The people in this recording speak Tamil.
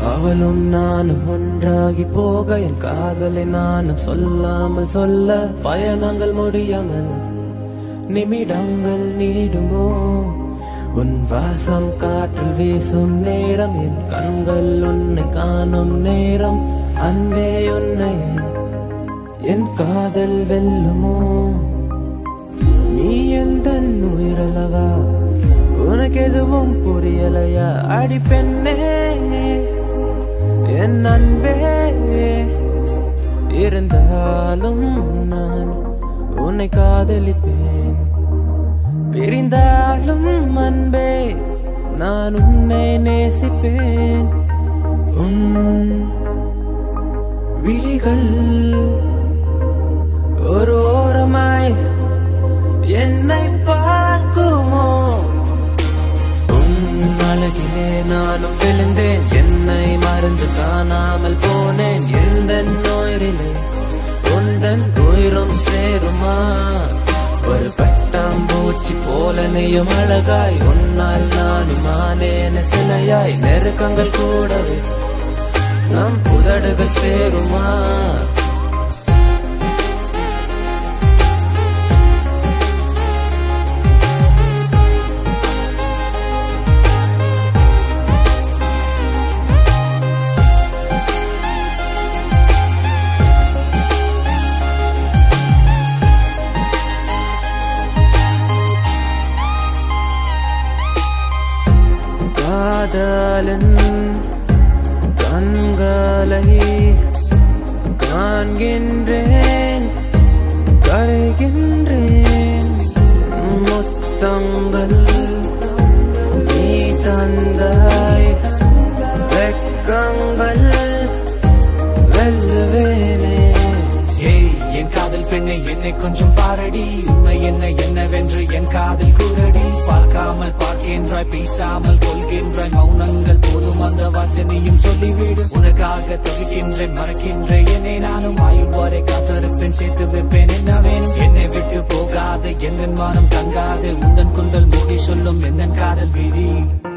அவளும் நானும் ஒன்றாகி போக என் காதலை நானும் சொல்லாமல் சொல்ல பயணங்கள் முடியாமல் நிமிடங்கள் நீடுமோ உன் வாசம் காற்றில் வீசும் நேரம் என் கண்கள் உன்னை காணும் நேரம் அன்பே உன்னை என் காதல் வெல்லுமோ நீ எந்த உயிரலவா உனக்கு எதுவும் புரியலையா அடி பெண்ணே என் அன்பே இருந்தாலும் நான் உன்னை காதலிப்பேன் பிரிந்தாலும் அன்பே நான் உன்னை நேசிப்பேன் உன் விழிகள் ஒரு ஓரமாய் என்னை பார்க்குமோ உன் அழகிலே நானும் விழுந்தேன் என்னை மறந்து காணாமல் போனேன் எந்த நோயிலே உந்தன் உயிரும் சேருமா ஒரு பட்டாம்பூச்சி போல நெய்யும் அழகாய் உன்னால் நானும் ஆனேன சிலையாய் நெருக்கங்கள் கூடவே நம் புதடுகள் சேருமா காதலன் கண்களை காண்கின்றேன் கரைகின்றேன் முத்தங்கள் நீ தந்தாய் வெக்கங்கள் வெல்லுவேனே ஏய் என் காதல் பெண்ணை என்னை கொஞ்சம் பாரடி உண்மை என்ன என்னவென்று என் காதல் கூறடி பார்க்காமல் பார்க்கின்றாய் பேசாமல் கொள்கின்றாய் மௌனங்கள் போதும் அந்த வார்த்தை நீயும் சொல்லிவிடு உனக்காக தவிக்கின்றேன் மறக்கின்றேன் என்னை நானும் ஆயுள் வரை காத்திருப்பேன் சேர்த்து வைப்பேன் என்ன வேணும் என்னை விட்டு போகாது எந்த மானம் தங்காது உந்தன் குந்தல் மூடி சொல்லும் எந்த காதல் விதி